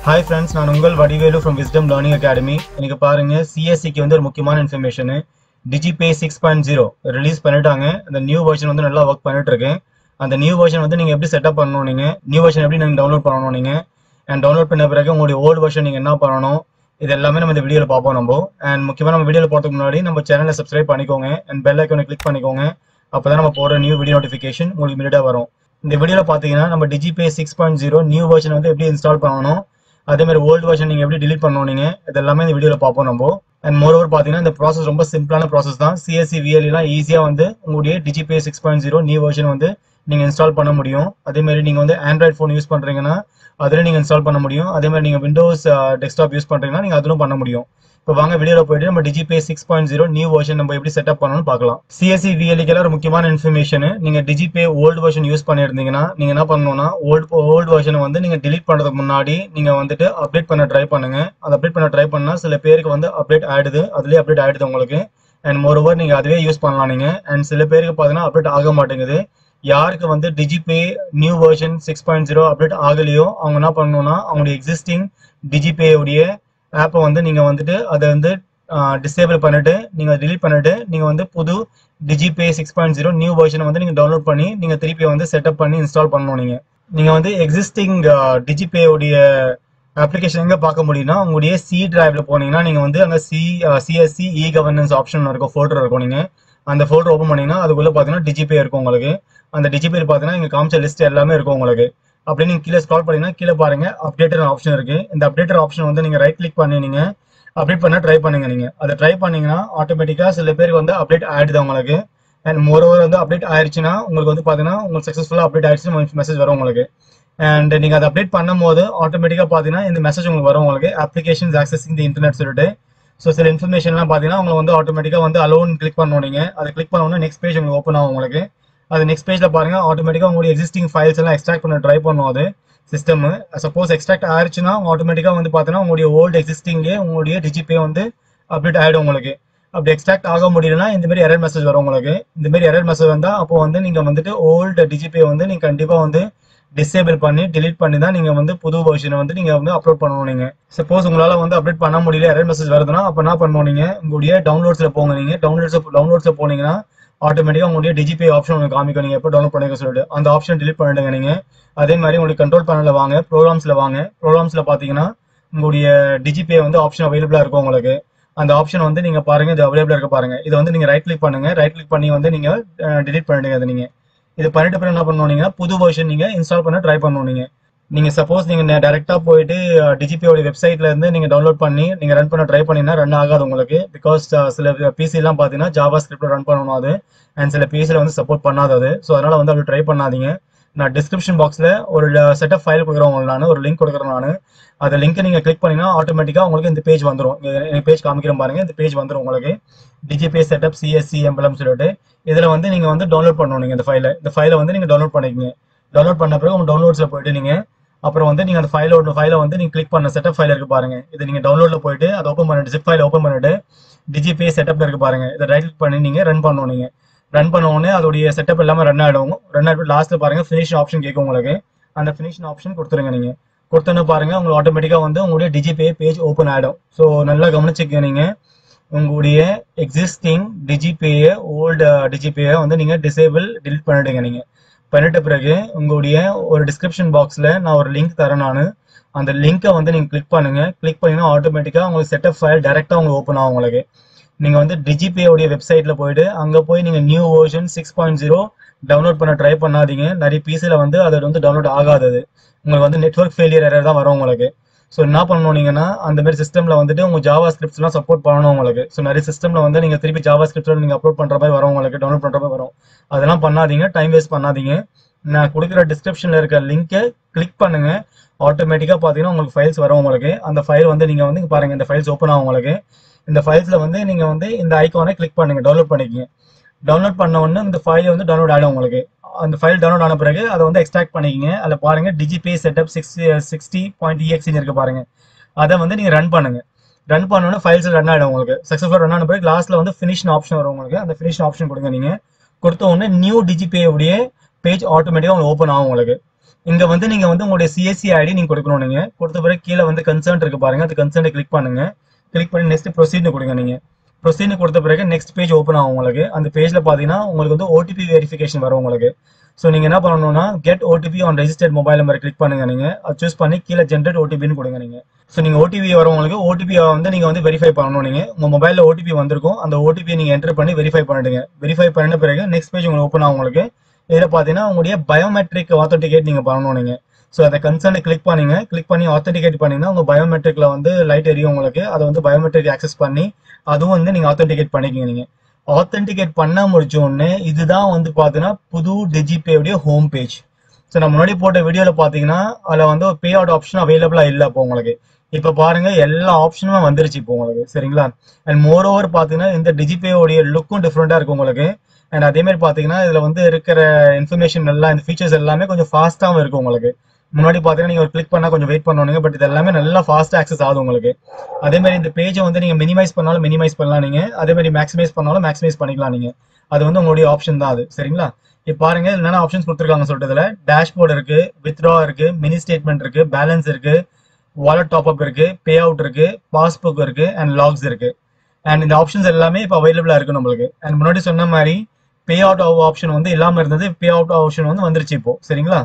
hi friends நான் உங்கள் Vadivelu from wisdom learning academy இன்னைக்கு பாருங்க சிஎஸ்சிக்கு வந்து ஒரு முக்கியமான information DigiPay six point zero release பண்ணிட்டாங்க அந்த நியூ வெர்ஷன் வந்து நல்லா ஒர்க் பண்ணிட்டு இருக்கு அந்த நியூ வெர்ஷன் வந்து நீங்க எப்படி செட்டப் பண்ணணும் நீங்க நியூ வெர்ஷன் எப்படி நீங்க டவுன்லோட் பண்ணணும் நீங்க அண்ட் டவுன்லோட் பண்ண பிறகு உங்களுடைய ஓல்டு வெர்ஷன் நீங்க என்ன பண்ணணும் இது எல்லாமே நம்ம இந்த வீடியோல பார்ப்போம் நம்ம அண்ட் முக்கியமா நம்ம வீடியோல போறதுக்கு முன்னாடி நம்ம சேனலை சப்ஸ்கிரைப் பண்ணிக்கோங்க அண்ட் பெல் ஐக்கானை கிளிக் பண்ணிக்கோங்க அப்பதான் நம்ம போற நியூ வீடியோ நோட்டிஃபிகேஷன் உங்களுக்கு இமீடியட்டா வரும் இந்த வீடியோல பாத்தீங்கன்னா நம்ம DigiPay six point zero new version வந்து எப்படி இன்ஸ்டால் பண்ணணும் அதே மாதிரி ஓல்டு வெர்ஷன் நீங்க எப்படி delete பண்ணணும் நீங்க இது எல்லாமே இந்த வீடியோல பார்ப்போம் நம்ம அண்ட் மோர் ஓவர் பாத்தீங்கன்னா இந்த ப்ராசஸ் ரொம்ப சிம்பிளான ப்ராசஸ் தான் சிஎஸ்சி விஎல்லாம் ஈஸியா வந்து உங்களுடைய DigiPay six point zero new version வந்து நீங்க இன்ஸ்டால் பண்ண முடியும் அதே மாதிரி நீங்க வந்து ஆண்ட்ராய்ட் ஃபோன் யூஸ் பண்றீங்கன்னா அதுல நீங்க இன்ஸ்டால் பண்ண முடியும் அதே மாதிரி நீங்க விண்டோஸ் டெஸ்க்டாப் யூஸ் பண்றீங்கன்னா நீங்க அதிலும் பண்ண முடியும் இப்போ வாங்க வீடியோல போயிட்டு நம்ம DigiPay six point zero new version நம்ம எப்படி செட்டப் பண்ணணும்னு பார்க்கலாம் சிஎஸ்சி விஎல்இக்கெல்லாம் ஒரு முக்கியமான இன்ஃபர்மேஷன் நீங்க டிஜிபே ஓல்டு வெர்ஷன் யூஸ் பண்ணியிருந்தீங்கன்னா நீங்க என்ன பண்ணணும்னா ஓல்டு ஓல்டு வெர்ஷனை வந்து நீங்க delete பண்றதுக்கு முன்னாடி நீங்க வந்துட்டு அப்டேட் பண்ண ட்ரை பண்ணுங்க அதை அப்டேட் பண்ண ட்ரை பண்ணா சில பேருக்கு வந்து அப்டேட் ஆயிடுது அதுலயே அப்டேட் ஆயிடுது உங்களுக்கு அண்ட் மோர் ஓவர் நீங்க அதுவே யூஸ் பண்ணலாம் நீங்க அண்ட் சில பேருக்கு பாத்தீங்கன்னா அப்டேட் ஆக மாட்டேங்குது யாருக்கு வந்து Digipay new version six point zero update ஆகலையோ அவங்க என்ன பண்ணணும்னா அவங்களுடைய எக்ஸிஸ்டிங் டிஜிபே உடைய ஆப்பை வந்து நீங்க வந்துட்டு அதை வந்து டிசேபிள் பண்ணிட்டு நீங்க delete பண்ணிட்டு நீங்க வந்து புது Digipay six point zero new வெர்ஷனை வந்து நீங்க டவுன்லோட் பண்ணி நீங்க திருப்பி வந்து செட்டப் பண்ணி இன்ஸ்டால் பண்ணணும் நீங்க நீங்க வந்து எக்ஸிஸ்டிங் டிஜிபே உடைய அப்ளிகேஷன் எங்க பார்க்க முடியும்னா உங்களுடைய சி டிரைவ்ல போனீங்கன்னா நீங்க வந்து அங்க C CSC e governance option இருக்கும் ஃபோல்டர் இருக்கும் நீங்க அந்த ஃபோல்டர் ஓப்பன் பண்ணீங்கன்னா அதுக்குள்ள பாத்தீங்கன்னா டிஜிபே இருக்கும் உங்களுக்கு அந்த டிஜிபே பாத்தீங்கன்னா இங்க காமிச்ச லிஸ்ட் எல்லாமே இருக்கும் உங்களுக்கு அப்படியே நீங்க கீழே ஸ்க்ரால் பண்ணீங்கன்னா கீழே பாருங்க அப்டேட்டர் ஆப்ஷன் இருக்கு இந்த அப்டேட்டர் ஆப்ஷன் வந்து நீங்க ரைட் கிளிக் பண்ணி நீங்க அப்டேட் பண்ண ட்ரை பண்ணுங்க நீங்க அதை ட்ரை பண்ணீங்கன்னா ஆட்டோமேட்டிக்கா சில பேருக்கு வந்து அப்டேட் ஆயிடுது உங்களுக்கு அண்ட் மோர் ஓவர் வந்து அப்டேட் ஆயிடுச்சுன்னா உங்களுக்கு வந்து பாத்தீங்கன்னா உங்களுக்கு சக்ஸஸ்ஃபுல்லா அப்டேட் ஆயிடுச்சு மெசேஜ் வரும் உங்களுக்கு அண்ட் நீங்க அதை அப்டேட் பண்ணும்போது ஆட்டோமேட்டிக்கா பாத்தீங்கன்னா இந்த மெசேஜ் உங்களுக்கு வரும் உங்களுக்கு அப்ளிகேஷன்ஸ் ஆக்சஸ் இந்த இன்டர்நெட் சொல்லிட்டு ஸோ சில இன்ஃபர்மேஷன்லாம் பார்த்தீங்கன்னா உங்களுக்கு வந்து ஆட்டோமேட்டிக்காக வந்து அலோன் கிளிக் பண்ணணும் நீங்கள் அதை கிளிக் பண்ணோன்னா நெக்ஸ்ட் பேஜ் உங்களுக்கு ஓப்பன் ஆகும் உங்களுக்கு அது நெக்ஸ்ட் பேஜில் பாருங்க ஆட்டோமேட்டிக்காக உங்களுடைய எக்ஸிஸ்டிங் ஃபைல்ஸ் எல்லாம் எக்ஸ்ட்ராக்ட் பண்ண ட்ரை பண்ணும் அது சிஸ்டம் சப்போஸ் எக்ஸ்ட்ராக்ட் ஆயிடுச்சுன்னா ஆட்டோமேட்டிக்காக வந்து பார்த்தீங்கன்னா உங்களுடைய ஓல்டு எக்ஸிஸ்டிங்கே உங்களுடைய டிஜிபே வந்து அப்டேட் ஆகிடும் உங்களுக்கு அப்படி எக்ஸ்ட்ராக்ட் ஆக முடியலன்னா இந்த மாதிரி எரர் மெசேஜ் வரும் உங்களுக்கு இந்த மாதிரி எரர் மெசேஜ் வந்தால் அப்போ வந்து நீங்கள் வந்துட்டு ஓல்டு டிஜிபே வந்து நீங்கள் கண்டிப்பாக வந்து டிசேபிள் பண்ணி delete பண்ணி தான் நீங்க வந்து புது வெர்ஷனை வந்து நீங்க வந்து அப்லோட் பண்ணணும் நீங்க சப்போஸ் உங்களால வந்து அப்டேட் பண்ண முடியல எரர் மெசேஜ் வருதுன்னா அப்ப என்ன பண்ணணும் நீங்க உங்களுடைய டவுன்லோட்ஸ்ல போங்க நீங்க டவுன்லோட்ஸ் டவுன்லோட்ஸ்ல போனீங்கன்னா ஆட்டோமேட்டிக்கா உங்களுடைய டிஜிபே ஆப்ஷன் உங்களுக்கு காமிக்கும் நீங்க எப்போ டவுன்லோட் பண்ணிக்க சொல்லிட்டு அந்த ஆப்ஷன் delete பண்ணிடுங்க நீங்க அதே மாதிரி உங்களுக்கு கண்ட்ரோல் பேனல்ல வாங்க ப்ரோக்ராம்ஸ்ல வாங்க ப்ரோக்ராம்ஸ்ல பாத்தீங்கன்னா உங்களுடைய டிஜிபே வந்து ஆப்ஷன் அவைலபிளா இருக்கும் உங்களுக்கு அந்த ஆப்ஷன் வந்து நீங்க பாருங்க இது அவைலபிளா இருக்க பாருங்க இதை வந்து நீங்க ரைட் கிளிக் பண்ணுங்க ரைட் கிளிக் பண்ணி வந்து நீங்க delete பண்ணிடுங்க அதை நீங்க இது பண்ணிட்ட பிறகு என்ன பண்ணணும் நீங்க புது வெர்ஷன் நீங்க இன்ஸ்டால் பண்ண ட்ரை பண்ணணும் நீங்க நீங்க சப்போஸ் நீங்க டேரக்டா போயிட்டு டிஜிபியோட வெப்சைட்ல இருந்து நீங்க டவுன்லோட் பண்ணி நீங்க ரன் பண்ண ட்ரை பண்ணீங்கன்னா ரன் ஆகாது உங்களுக்கு பிகாஸ் சில பிசி எல்லாம் பாத்தீங்கன்னா ஜாவா ஸ்கிரிப்ட்ல ரன் பண்ணணும் அது அண்ட் சில பிசில வந்து சப்போர்ட் பண்ணாது அது ஸோ அதனால வந்து அப்படி ட்ரை பண்ணாதீங்க நான் டிஸ்கிரிப்ஷன் பாக்ஸ்ல ஒரு செட்டப் ஃபைல் கொடுக்குறேன் உங்களுக்கு நான் ஒரு லிங்க் கொடுக்குறேன் நான் அந்த லிங்க் நீங்க கிளிக் பண்ணீங்கன்னா ஆட்டோமேட்டிக்கா உங்களுக்கு இந்த பேஜ் வந்துடும் எனக்கு பேஜ் காமிக்கிறேன் பாருங்க இந்த பேஜ் வந்துடும் உங்களுக்கு டிஜிபே செட்டப் சிஎஸ்சி எம்பலம் சொல்லிட்டு இதுல வந்து நீங்க வந்து டவுன்லோட் பண்ணணும் நீங்க இந்த ஃபைலை இந்த ஃபைலை வந்து நீங்க டவுன்லோட் பண்ணிக்கங்க டவுன்லோட் பண்ண பிறகு உங்க டவுன்லோட்ஸ்ல போயிட்டு நீங்க அப்புறம் வந்து நீங்க அந்த ஃபைலோட ஃபைலை வந்து நீங்க கிளிக் பண்ண செட்டப் ஃபைல் இருக்கு பாருங்க இது நீங்க டவுன்லோட்ல போயிட்டு அதை ஓப்பன் பண்ணிட்டு ஜிப் ஃபைல் ஓப்பன் பண்ணிட்டு டிஜிபே செட்டப்ல இருக்கு பாருங்க இதை ரைட் கிளிக் பண்ணி நீங்க ரன் பண்ணணும் நீங்க ரன் பண்ண உடனே அதோடைய செட்டப் எல்லாமே ரன் ஆயிடும் ரன் ஆகிட்டு லாஸ்ட்ல பாருங்க ஃபினிஷ் ஆப்ஷன் கேட்கும் உங்களுக்கு அந்த ஃபினிஷ் ஆப்ஷன் கொடுத்துருங்க நீங்க கொடுத்தோன்னு பாருங்க உங்களுக்கு ஆட்டோமேட்டிக்கா வந்து உங்களுடைய டிஜிபே பேஜ் ஓப்பன் ஆயிடும் ஸோ நல்லா கவனிச்சுக்க நீங்க உங்களுடைய எக்ஸிஸ்டிங் டிஜிபேயை ஓல்டு டிஜிபேயை வந்து நீங்க டிசேபிள் delete பண்ணிடுங்க நீங்க பண்ணிட்ட பிறகு உங்களுடைய ஒரு டிஸ்கிரிப்ஷன் பாக்ஸ்ல நான் ஒரு லிங்க் தரேன் நான் அந்த லிங்கை வந்து நீங்க கிளிக் பண்ணுங்க கிளிக் பண்ணீங்கன்னா ஆட்டோமேட்டிக்கா உங்களுக்கு செட்டப் ஃபைல் டைரக்டா உங்களுக்கு ஓப்பன் ஆகும் உங்களுக்கு நீங்க வந்து டிஜிபே உடைய வெப்சைட்ல போயிட்டு அங்க போய் நீங்க new version six point zero download பண்ண ட்ரை பண்ணாதீங்க நிறைய பிசில வந்து அது வந்து டவுன்லோட் ஆகாதது உங்களுக்கு வந்து நெட்ஒர்க் ஃபெயிலியர் எரர் தான் வரும் உங்களுக்கு ஸோ என்ன பண்ணணும் நீங்கன்னா அந்த மாதிரி சிஸ்டம்ல வந்துட்டு உங்க ஜாவா ஸ்கிரிப்ட்ஸ்லாம் சப்போர்ட் பண்ணணும் உங்களுக்கு ஸோ நிறைய சிஸ்டம்ல வந்து நீங்க திருப்பி ஜாவா ஸ்கிரிப்ட்ல நீங்க அப்லோட் பண்ற மாதிரி வரும் உங்களுக்கு டவுன்லோட் பண்ற மாதிரி வரும் அதெல்லாம் பண்ணாதீங்க டைம் வேஸ்ட் பண்ணாதீங்க நான் கொடுக்குற டிஸ்கிரிப்ஷன்ல இருக்க லிங்கை கிளிக் பண்ணுங்க ஆட்டோமேட்டிக்கா பாத்தீங்கன்னா உங்களுக்கு ஃபைல்ஸ் வரும் உங்களுக்கு அந்த ஃபைல் வந்து நீங்க வந்து இங்க பாருங்க இந்த ஃபைல்ஸ் ஓப்பன் ஆகும் உங்களுக்கு இந்த ஃபைல்ஸ்ல வந்து நீங்க வந்து இந்த ஐக்கானை கிளிக் பண்ணுங்க டவுன்லோட் பண்ணிக்கங்க டவுன்லோட் பண்ண உடனே இந்த ஃபைல் வந்து டவுன்லோட் ஆகிடும் உங்களுக்கு அந்த ஃபைல் டவுன்லோட் ஆன பிறகு அதை வந்து எக்ஸ்ட்ராக்ட் பண்ணிக்கங்க அதில் பாருங்க Digipay setup six sixty point இஎக்ஸ்னு இருக்கு பாருங்க அதை வந்து நீங்க ரன் பண்ணுங்க ரன் பண்ணோன்னா ஃபைல்ஸ் ரன் ஆகிடும் உங்களுக்கு சக்ஸஸ்ஃபுல் ரன் ஆன பிறகு லாஸ்ட்ல வந்து ஃபினிஷ் ஆப்ஷன் வரும் உங்களுக்கு அந்த ஃபினிஷ் ஆப்ஷன் கொடுங்க நீங்க கொடுத்த உடனே நியூ டிஜிபே உடைய பேஜ் ஆட்டோமேட்டிக்காக உங்களுக்கு ஓப்பன் ஆகும் உங்களுக்கு இங்க வந்து நீங்க வந்து உங்களுடைய சிஎஸ்சி ஐடி நீங்க கொடுக்கணும் நீங்க கொடுத்த பிறகு கீழே வந்து கன்சர்ன் இருக்கு பாருங்க அந்த கன்சர்னை கிளிக் பண்ணுங்க கிளிக் பண்ணி நெக்ஸ்ட் ப்ரொசீட்னு கொடுங்க நீங்க ப்ரொசீட்னு கொடுத்த பிறகு நெக்ஸ்ட் பேஜ் ஓப்பன் ஆகும் உங்களுக்கு அந்த பேஜ்ல பாத்தீங்கன்னா உங்களுக்கு வந்து ஓடிபி வெரிஃபிகேஷன் வரும் உங்களுக்கு ஸோ நீங்க என்ன பண்ணணும்னா get OTP on registered mobile number click பண்ணுங்க நீங்க அது சூஸ் பண்ணி கீழே ஜென்ரேட் ஓடிபின்னு கொடுங்க நீங்க ஸோ நீங்க ஓடிபி வரவங்களுக்கு ஓடிபி வந்து நீங்க வந்து வெரிஃபை பண்ணணும் நீங்க உங்க மொபைல்ல ஓடிபி வந்திருக்கும் அந்த ஓடிபி நீங்க என்டர் பண்ணி வெரிஃபை பண்ணிடுங்க வெரிஃபை பண்ண பிறகு நெக்ஸ்ட் பேஜ் உங்களுக்கு ஓப்பன் ஆகும் உங்களுக்கு இதில் பார்த்தீங்கன்னா உங்களுடைய பயோமெட்ரிக் ஆத்தென்டிகேட் நீங்க பண்ணணும் நீங்க ஸோ அதை கன்சர்னை கிளிக் பண்ணீங்க கிளிக் பண்ணி ஆத்தென்டிகேட் பண்ணீங்கன்னா உங்க பயோமெட்ரிக்ல வந்து லைட் எரியும் உங்களுக்கு அதை வந்து பயோமெட்ரிக் ஆக்சஸ் பண்ணி அதுவும் வந்து நீங்க ஆத்தென்டிகேட் பண்ணிக்கிங்க நீங்க ஆத்தென்டிகேட் பண்ண முடிச்ச உடனே இதுதான் வந்து பார்த்தீங்கன்னா புது டிஜிபேவுடைய ஹோம் பேஜ் ஸோ நான் முன்னாடி போட்ட வீடியோவில் பார்த்தீங்கன்னா அதில் வந்து பே அவுட் ஆப்ஷன் அவைலபிளாக இல்லை இப்போ உங்களுக்கு இப்போ பாருங்க எல்லா ஆப்ஷனுமே வந்துருச்சு இப்போ உங்களுக்கு சரிங்களா அண்ட் மோர் ஓவர் பார்த்தீங்கன்னா இந்த டிஜிபேவுடைய லுக்கும் டிஃப்ரெண்ட்டாக இருக்கும் உங்களுக்கு அண்ட் அதே மாதிரி பார்த்தீங்கன்னா இதில் வந்து இருக்கிற இன்ஃபர்மேஷன் எல்லாம் இந்த ஃபீச்சர்ஸ் எல்லாமே கொஞ்சம் ஃபாஸ்ட்டாகவும் இருக்கும் உங்களுக்கு முன்னாடி பார்த்தீங்கன்னா நீங்கள் கிளிக் பண்ணால் கொஞ்சம் வெயிட் பண்ணுவீங்க பட் இது எல்லாமே நல்லா ஃபாஸ்ட்டாக ஆக்சஸ் ஆகுது உங்களுக்கு அதே மாதிரி இந்த பேஜை வந்து நீங்கள் மினிமைஸ் பண்ணாலும் மினிமைஸ் பண்ணலாம் நீங்கள் அதே மாதிரி மேக்ஸிமைஸ் பண்ணாலும் மேக்ஸிமைஸ் பண்ணிக்கலாம் நீங்கள் அது வந்து உங்களுடைய ஆப்ஷன் தான் அது சரிங்களா இப்போ பாருங்க இதுல என்னென்ன ஆப்ஷன்ஸ் கொடுத்துருக்காங்க சொல்லிட்டு இதுல டேஷ்போர்ட் இருக்கு வித்ட்ரா இருக்கு மினி ஸ்டேட்மெண்ட் இருக்கு பேலன்ஸ் இருக்கு வாலெட் டாப் அப் இருக்கு பே அவுட் இருக்கு பாஸ்புக் இருக்கு அண்ட் லாக்ஸ் இருக்கு அண்ட் இந்த ஆப்ஷன்ஸ் எல்லாமே இப்போ அவைலபிளா இருக்கு நம்மளுக்கு அண்ட் முன்னாடி சொன்ன மாதிரி பே அவுட் ஆப்ஷன் வந்து இல்லாம இருந்தது பே அவுட் ஆப்ஷன் வந்து வந்துருச்சு இப்போ சரிங்களா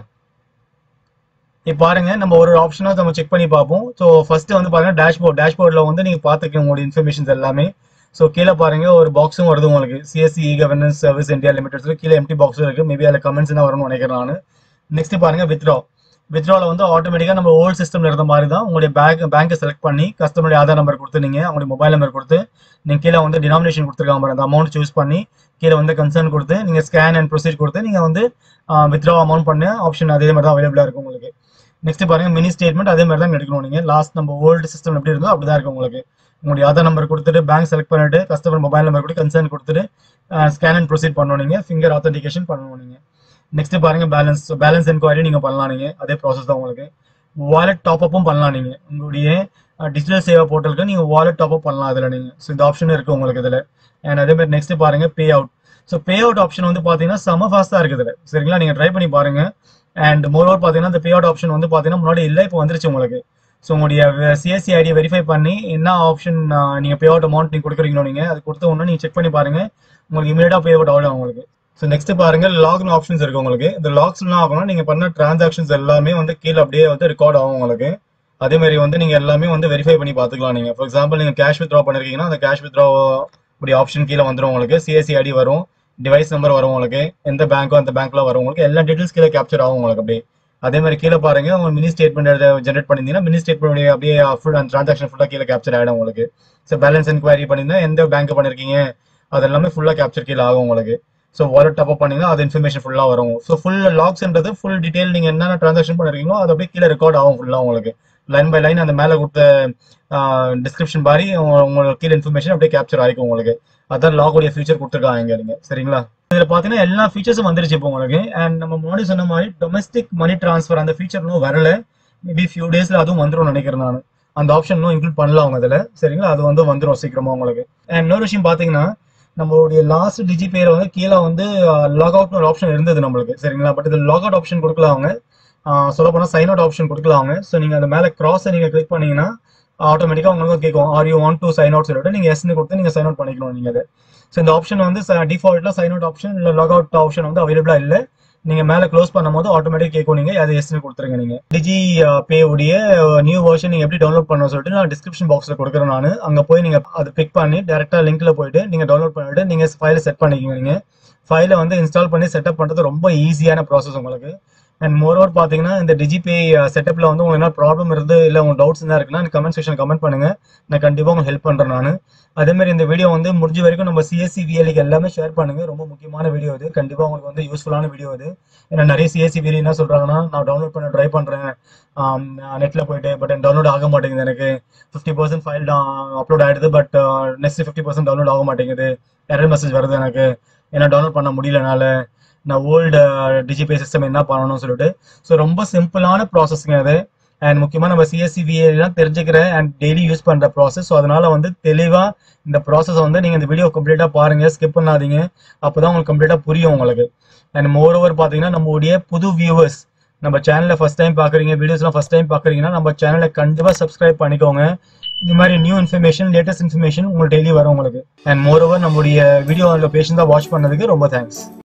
இப்போ பாருங்க நம்ம ஒரு ஆப்ஷனாக நம்ம செக் பண்ணி பார்ப்போம் ஸோ ஃபர்ஸ்ட் வந்து பாருங்க டேஷ்போர்ட் டேஷ்போர்டில் வந்து நீங்க பார்த்துக்க உங்களோட இன்ஃபர்மேஷன்ஸ் எல்லாமே ஸோ கீழே பாருங்க ஒரு பாக்ஸும் வருது உங்களுக்கு CSC governance service India limited கீழே எம்டி பாக்ஸும் இருக்கு மேபி அதில் கமெண்ட்ஸ் தான் வரும்னு நினைக்கிறேன் நான் நெக்ஸ்ட் பாருங்க வித்ரா வித்ராவில் வந்து ஆட்டோமேட்டிக்காக நம்ம ஓல்ட் சிஸ்டம்ல இருந்த மாதிரி தான் உங்களுடைய பேங்க் பேங்கை செலக்ட் பண்ணி கஸ்டமருடைய ஆதார் நம்பர் கொடுத்து நீங்க அவங்களுடைய மொபைல் நம்பர் கொடுத்து நீங்க கீழே வந்து டினாமினேஷன் கொடுத்துருக்காங்க பாருங்க அந்த அமௌண்ட் சூஸ் பண்ணி கீழே வந்து கன்சர்ன் கொடுத்து நீங்க ஸ்கேன் அண்ட் ப்ரொசீட் கொடுத்து நீங்க வந்து வித்ரா அமௌண்ட் பண்ண ஆப்ஷன் அதே மாதிரி தான் அவைலபிளா இருக்கும் உங்களுக்கு நெக்ஸ்ட் பாருங்க மினி ஸ்டேட்மெண்ட் அதே மாதிரி தான் எடுக்கணும் நீங்க லாஸ்ட் நம்ம ஓல்டு சிஸ்டம் எப்படி இருந்தோ அப்படிதான் இருக்கும் உங்களுக்கு உங்களுடைய ஆதார் நம்பர் கொடுத்துட்டு பேங்க் செலக்ட் பண்ணிட்டு கஸ்டமர் மொபைல் நம்பர் கொடுத்து கன்சர்ன் கொடுத்துட்டு ஸ்கேன் அண்ட் ப்ரொசீட் பண்ணணும் நீங்க ஃபிங்கர் ஆத்தன்டிகேஷன் பண்ணணும் நீங்க நெக்ஸ்ட் பாருங்க பேலன்ஸ் பேலன்ஸ் என்கொயரி நீங்க பண்ணலாம் நீங்க அதே ப்ராசஸ் தான் உங்களுக்கு வாலெட் டாப் அப்பும் பண்ணலாம் நீங்க உங்களுடைய டிஜிட்டல் சேவா போர்ட்டலுக்கு நீங்க வாலெட் டாப் அப் பண்ணலாம் அதுல நீங்க ஸோ இந்த ஆப்ஷன் இருக்கு உங்களுக்கு இதுல அண்ட் அதே மாதிரி நெக்ஸ்ட் பாருங்க pay out so pay out option வந்து பாத்தீங்கன்னா செம ஃபாஸ்டா இருக்குது இதுல சரிங்களா நீங்க ட்ரை பண்ணி பாருங்க அண்ட் மோர் ஓவர் பாத்தீங்கன்னா இந்த பே அவுட் ஆப்ஷன் வந்து பாத்தீங்கன்னா முன்னாடி இல்லை இப்போ வந்துருச்சு உங்களுக்கு ஸோ உங்களுடைய சிஎஸ்சி ஐடியை வெரிஃபை பண்ணி என்ன ஆப்ஷன் நீங்க பே அவுட் அமௌண்ட் நீங்க கொடுக்குறீங்களோ நீங்க அது கொடுத்த உடனே நீங்க செக் பண்ணி பாருங்க உங்களுக்கு இமீடியட்டா பே அவுட் ஆகும் உங்களுக்கு ஸோ நெக்ஸ்ட் பாருங்க லாக்னு ஆப்ஷன்ஸ் இருக்கு உங்களுக்கு இந்த லாக்ஸ் என்ன ஆகும்னா நீங்க பண்ண டிரான்சாக்ஷன்ஸ் எல்லாமே வந்து கீழே அப்படியே வந்து ரெக்கார்ட் ஆகும் உங்களுக்கு அதே மாதிரி வந்து நீங்க எல்லாமே வந்து வெரிஃபை பண்ணி பார்த்துக்கலாம் நீங்க ஃபார் எக்ஸாம்பிள் நீங்க கேஷ் வித்ரா பண்ணிருக்கீங்கன்னா அந்த கேஷ் வித்ரா உடைய ஆப்ஷன் கீழே வந்துடும் உங்களுக்கு சிஎஸ்சி ஐடி வரும் டிவைஸ் நம்பர் வரும் உங்களுக்கு எந்த பேங்க்கோ அந்த பேங்க்ல வரும் உங்களுக்கு எல்லா டீடைல்ஸ் கீழே கேப்சர் ஆகும் உங்களுக்கு அப்படியே அதே மாதிரி கீழே பாருங்க உங்க மினி ஸ்டேட்மெண்ட் ஜென்ரேட் பண்ணிருந்தீங்கன்னா மினி ஸ்டேட்மெண்ட் அப்படியே ஃபுல் அந்த ட்ரான்சாக்ஷன் ஃபுல்லாக கீழே கேப்சர் ஆகிடும் உங்களுக்கு ஸோ பேலன்ஸ் என்கொயரி பண்ணியிருந்தா எந்த பேங்க் பண்ணிருக்கீங்க அது எல்லாமே ஃபுல்லாக கேப்சர் கீழே ஆகும் உங்களுக்கு ஸோ வாலெட் டாப் பண்ணீங்கன்னா அது இன்ஃபர்மேஷன் ஃபுல்லாக வரும் ஸோ ஃபுல் லாக்ஸ்ன்றது ஃபுல் டீடைல் நீங்கள் என்னென்ன ட்ரான்சாக்ஷன் பண்ணிருக்கீங்களோ அது அப்படியே கீழே ரெக்கார்ட் ஆகும் ஃபுல்லாக உங்களுக்கு லைன் பை லைன் அந்த மேலே கொடுத்த டிஸ்கிரிப்ஷன் மாதிரி உங்களுக்கு கீழே இன்ஃபர்மேஷன் அப்படியே கேப்சர் ஆகிக்கும் உங்களுக்கு அதான் லாகுடைய ஃபீச்சர் கொடுத்துருக்காங்க இங்க நீங்க சரிங்களா இதுல பாத்தீங்கன்னா எல்லா ஃபீச்சர்ஸும் வந்துருச்சு இப்போ உங்களுக்கு அண்ட் நம்ம முன்னாடி சொன்ன மாதிரி டொமஸ்டிக் மணி டிரான்ஸ்ஃபர் அந்த ஃபீச்சர் இன்னும் வரல மேபி ஃபியூ டேஸ்ல அதுவும் வந்துடும் நினைக்கிறேன் நான் அந்த ஆப்ஷன் இன்னும் இன்க்ளூட் பண்ணலாம் அவங்க இதுல சரிங்களா அது வந்து வந்துடும் சீக்கிரமா உங்களுக்கு அண்ட் இன்னொரு விஷயம் பாத்தீங்கன்னா நம்மளுடைய லாஸ்ட் டிஜி பேரை வந்து கீழே வந்து லாக் அவுட்னு ஒரு ஆப்ஷன் இருந்தது நம்மளுக்கு சரிங்களா பட் இது லாக் அவுட் ஆப்ஷன் கொடுக்கல அவங்க சொல்ல போனா சைன் அவுட் ஆப்ஷன் கொடுக்கல அவங்க ஸோ நீங்க அந்த மேல கிராஸை நீங்க கிளிக் பண்ணீங்கன்னா ஆட்டோமேட்டிக்கா உங்களுக்கு கேட்கும் are you want to sign out சொல்லிட்டு நீங்க எஸ்னு கொடுத்து நீங்க சைன் அவுட் பண்ணிக்கணும் நீங்க அது ஸோ இந்த ஆப்ஷன் வந்து டிஃபால்ட்ல சைன் அவுட் ஆப்ஷன் இல்லை லாக் அவுட் ஆப்ஷன் வந்து அவைலபிளா இல்லை நீங்க மேல க்ளோஸ் பண்ணும்போது ஆட்டோமேட்டிக் கேட்கும் நீங்க அது எஸ்னு கொடுத்துருங்க நீங்க டிஜி பே உடைய நியூ வெர்ஷன் நீங்க எப்படி டவுன்லோட் பண்ண சொல்லிட்டு நான் டிஸ்கிரிப்ஷன் பாக்ஸ்ல கொடுக்குறேன் நான் அங்க போய் நீங்க அதை பிக் பண்ணி டேரக்டா லிங்க்ல போயிட்டு நீங்க டவுன்லோட் பண்ணிட்டு நீங்க ஃபைலை செட் பண்ணிக்கோங்க நீங்க ஃபைலை வந்து இன்ஸ்டால் பண்ணி செட்டப் பண்றது ரொம்ப ஈஸியான ப்ராசஸ் உங்களுக்கு அண்ட் மோர் ஓவர் பார்த்தீங்கன்னா இந்த டிஜிபே செட்டப்ல வந்து உங்களுக்கு என்ன ப்ராப்ளம் இருந்து இல்லை உங்க டவுட்ஸ் தான் இருக்குன்னா கமெண்ட் செக்ஷன் கமெண்ட் பண்ணுங்க நான் கண்டிப்பாக உங்களுக்கு ஹெல்ப் பண்றேன் நான் அதே மாதிரி இந்த வீடியோ வந்து முடிஞ்ச வரைக்கும் நம்ம சிஎஸ்சி விஎலுக்கு எல்லாமே ஷேர் பண்ணுங்க ரொம்ப முக்கியமான வீடியோ இது கண்டிப்பாக உங்களுக்கு வந்து யூஸ்ஃபுல்லான வீடியோ இது ஏன்னா நிறைய சிஎஸ்சி விஎல் என்ன சொல்றாங்கன்னா நான் டவுன்லோட் பண்ண ட்ரை பண்றேன் நெட்ல போயிட்டு பட் டவுன்லோட் ஆக மாட்டேங்குது எனக்கு ஃபிஃப்டி பர்சன்ட் ஃபைல் அப்லோட் ஆயிடுது but next fifty percent download ஆக மாட்டேங்குது எரர் மெசேஜ் வருது எனக்கு ஏன்னா டவுன்லோட் பண்ண முடியலனால நான் ஓல்டு டிஜிபே சிஸ்டம் என்ன பண்ணணும்னு சொல்லிட்டு ஸோ ரொம்ப சிம்பிளான ப்ராசஸ்ங்க அது அண்ட் முக்கியமாக நம்ம சிஎஸ்சிவிஎல்லாம் தெரிஞ்சுக்கிற அண்ட் டெய்லி யூஸ் பண்ணுற ப்ராசஸ் ஸோ அதனால வந்து தெளிவாக இந்த ப்ராசஸ் வந்து நீங்கள் இந்த வீடியோ கம்ப்ளீட்டாக பாருங்க ஸ்கிப் பண்ணாதீங்க அப்போ தான் உங்களுக்கு கம்ப்ளீட்டாக புரியும் உங்களுக்கு அண்ட் மோர் ஓவர் பார்த்தீங்கன்னா நம்மளுடைய புது வியூவர்ஸ் நம்ம சேனலை ஃபர்ஸ்ட் டைம் பார்க்குறீங்க வீடியோஸ்லாம் ஃபர்ஸ்ட் டைம் பார்க்குறீங்கன்னா நம்ம சேனலை கண்டிப்பாக சப்ஸ்கிரைப் பண்ணிக்கோங்க இந்த மாதிரி நியூ இன்ஃபர்மேஷன் லேட்டஸ்ட் இன்ஃபர்மேஷன் உங்களுக்கு டெய்லி வரும் உங்களுக்கு அண்ட் மோர் ஓவர் நம்மளுடைய வீடியோ பேஷன் தான் வாட்ச் பண்ணதுக்கு ரொம்ப தேங்க்ஸ்